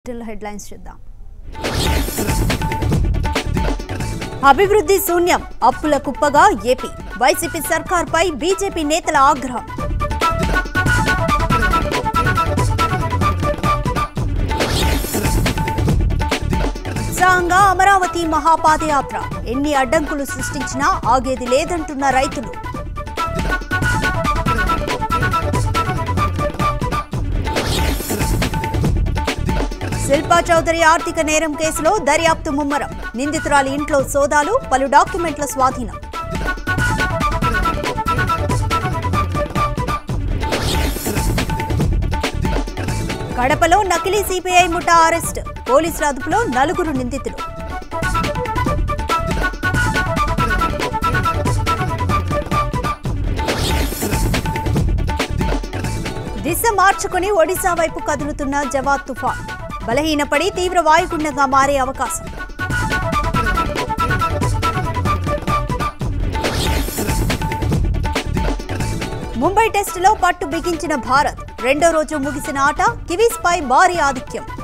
వార్తల హెడ్లైన్స్ చూద్దాం అభివృద్ధి శూన్యం అప్పుల కుప్పగా ఏపీ వైసీపీ సర్కార్పై బీజేపీ నేతల ఆగ్రహం ఉత్సాహంగా అమరావతి మహాపాదయాత్ర ఎన్ని అడ్డంకులు సృష్టించినా ఆగేది లేదంటున్న రైతులు శిల్పా చౌదరి ఆర్థిక నేరం కేసులో దర్యాప్తు ముమ్మరం నిందితురాలి ఇంట్లో సోదాలు పలు డాక్యుమెంట్ల స్వాధీనం కడపలో నకిలీ సిపిఐ ముఠా అరెస్ట్ పోలీసుల అదుపులో నలుగురు నిందితులు దిశ మార్చుకుని ఒడిశా వైపు కదులుతున్న జవాద్ తుఫాన్ బలహీనపడి తీవ్ర వాయుగుండంగా మారే అవకాశం ముంబై టెస్టులో పట్టు బిగించిన భారత్ రెండో రోజు ముగిసిన ఆట కివీస్ పై భారీ ఆధిక్యం